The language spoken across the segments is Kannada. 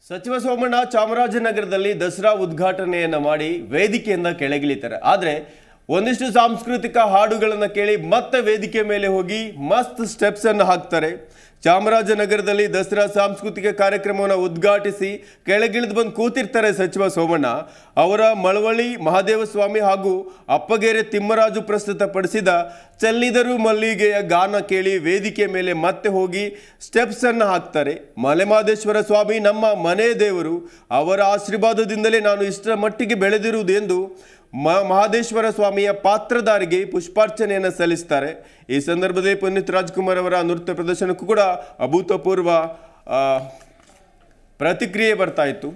ಸಚಿವ ಸೋಮಣ್ಣ ಚಾಮರಾಜನಗರದಲ್ಲಿ ದಸರಾ ಉದ್ಘಾಟನೆಯನ್ನ ಮಾಡಿ ವೇದಿಕೆಯಿಂದ ಕೆಳಗಿಳಿತಾರೆ ಆದ್ರೆ ಒಂದಿಷ್ಟು ಸಾಂಸ್ಕೃತಿಕ ಹಾಡುಗಳನ್ನು ಕೇಳಿ ಮತ್ತೆ ವೇದಿಕೆ ಮೇಲೆ ಹೋಗಿ ಮಸ್ತ್ ಸ್ಟೆಪ್ಸ್ ಅನ್ನು ಹಾಕ್ತಾರೆ ಚಾಮರಾಜನಗರದಲ್ಲಿ ದಸರಾ ಸಾಂಸ್ಕೃತಿಕ ಕಾರ್ಯಕ್ರಮವನ್ನು ಉದ್ಘಾಟಿಸಿ ಕೆಳಗಿಳಿದು ಬಂದು ಕೂತಿರ್ತಾರೆ ಸಚಿವ ಸೋಮಣ್ಣ ಅವರ ಮಳವಳ್ಳಿ ಮಹಾದೇವ ಸ್ವಾಮಿ ಹಾಗೂ ಅಪ್ಪಗೆರೆ ತಿಮ್ಮರಾಜು ಪ್ರಸ್ತುತಪಡಿಸಿದ ಚೆಲ್ಲಿದರು ಮಲ್ಲಿಗೆಯ ಗಾನ ಕೇಳಿ ವೇದಿಕೆ ಮೇಲೆ ಮತ್ತೆ ಹೋಗಿ ಸ್ಟೆಪ್ಸ್ ಅನ್ನು ಹಾಕ್ತಾರೆ ಮಲೆಮಹದೇಶ್ವರ ಸ್ವಾಮಿ ನಮ್ಮ ಮನೆ ದೇವರು ಅವರ ಆಶೀರ್ವಾದದಿಂದಲೇ ನಾನು ಇಷ್ಟರ ಮಟ್ಟಿಗೆ ಬೆಳೆದಿರುವುದು ಎಂದು ಮ ಮಹಾದೇಶ್ವರ ಸ್ವಾಮಿಯ ಪಾತ್ರಧಾರಿಗೆ ಪುಷ್ಪಾರ್ಚನೆಯನ್ನು ಸಲ್ಲಿಸ್ತಾರೆ ಈ ಸಂದರ್ಭದಲ್ಲಿ ಪುನೀತ್ ರಾಜ್ಕುಮಾರ್ ಅವರ ನೃತ್ಯ ಪ್ರದರ್ಶನಕ್ಕೂ ಕೂಡ ಅಭೂತಪೂರ್ವ ಆ, ಪ್ರತಿಕ್ರಿಯೆ ಬರ್ತಾ ಇತ್ತು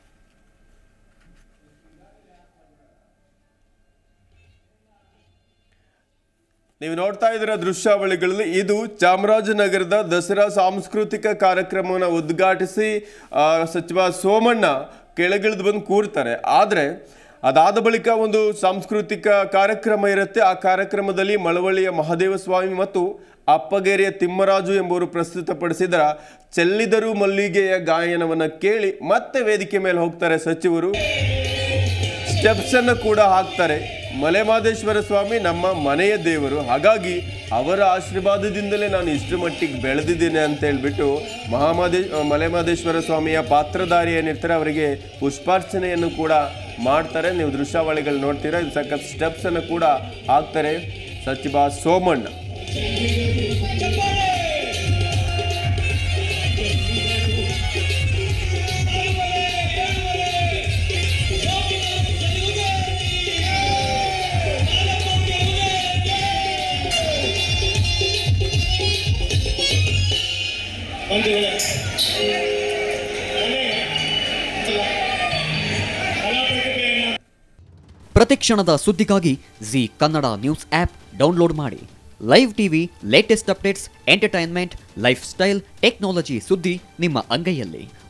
ನೀವು ನೋಡ್ತಾ ಇದ್ದೀರ ದೃಶ್ಯಾವಳಿಗಳಲ್ಲಿ ಇದು ಚಾಮರಾಜನಗರದ ದಸರಾ ಸಾಂಸ್ಕೃತಿಕ ಕಾರ್ಯಕ್ರಮವನ್ನು ಉದ್ಘಾಟಿಸಿ ಆ, ಸಚಿವ ಸೋಮಣ್ಣ ಕೆಳಗಿಳಿದು ಬಂದು ಕೂರ್ತಾರೆ ಆದರೆ ಅದಾದ ಬಳಿಕ ಒಂದು ಸಾಂಸ್ಕೃತಿಕ ಕಾರ್ಯಕ್ರಮ ಇರುತ್ತೆ ಆ ಕಾರ್ಯಕ್ರಮದಲ್ಲಿ ಮಳವಳ್ಳಿಯ ಮಹಾದೇವ ಸ್ವಾಮಿ ಮತ್ತು ಅಪ್ಪಗೇರಿಯ ತಿಮ್ಮರಾಜು ಎಂಬುವರು ಪ್ರಸ್ತುತಪಡಿಸಿದ ಚೆಲ್ಲಿದರು ಮಲ್ಲಿಗೆಯ ಗಾಯನವನ್ನು ಕೇಳಿ ಮತ್ತೆ ವೇದಿಕೆ ಮೇಲೆ ಹೋಗ್ತಾರೆ ಸಚಿವರು ಸ್ಟೆಪ್ಸ್ ಅನ್ನು ಕೂಡ ಹಾಕ್ತಾರೆ ಮಲೆಮಹದೇಶ್ವರ ಸ್ವಾಮಿ ನಮ್ಮ ಮನೆಯ ದೇವರು ಹಾಗಾಗಿ ಅವರ ಆಶೀರ್ವಾದದಿಂದಲೇ ನಾನು ಇಷ್ಟು ಮಟ್ಟಿಗೆ ಬೆಳೆದಿದ್ದೇನೆ ಅಂತ ಹೇಳ್ಬಿಟ್ಟು ಮಹಾಮಹದೇ ಮಲೆಮಹದೇಶ್ವರ ಸ್ವಾಮಿಯ ಪಾತ್ರಧಾರಿ ಏನಿರ್ತಾರೆ ಅವರಿಗೆ ಪುಷ್ಪಾರ್ಚನೆಯನ್ನು ಕೂಡ ಮಾಡ್ತಾರೆ ನೀವು ದೃಶ್ಯಾವಳಿಗಳು ನೋಡ್ತೀರಾ ಇದು ಸಖತ್ ಸ್ಟೆಪ್ಸ್ ಅನ್ನು ಕೂಡ ಹಾಕ್ತಾರೆ ಸಚಿವ ಸೋಮಣ್ಣ ಒಂದು ವೇಳೆ ಕಲಾ ಪ್ರತಿಭೆಯನ್ನು ಪ್ರತಿಕ್ಷಣದ ಸುದ್ದಿಗಾಗಿ Zee Kannada news app download ಮಾಡಿ live TV latest updates entertainment lifestyle technology ಸುದ್ದಿ ನಿಮ್ಮ ಅಂಗೈಯಲ್ಲಿ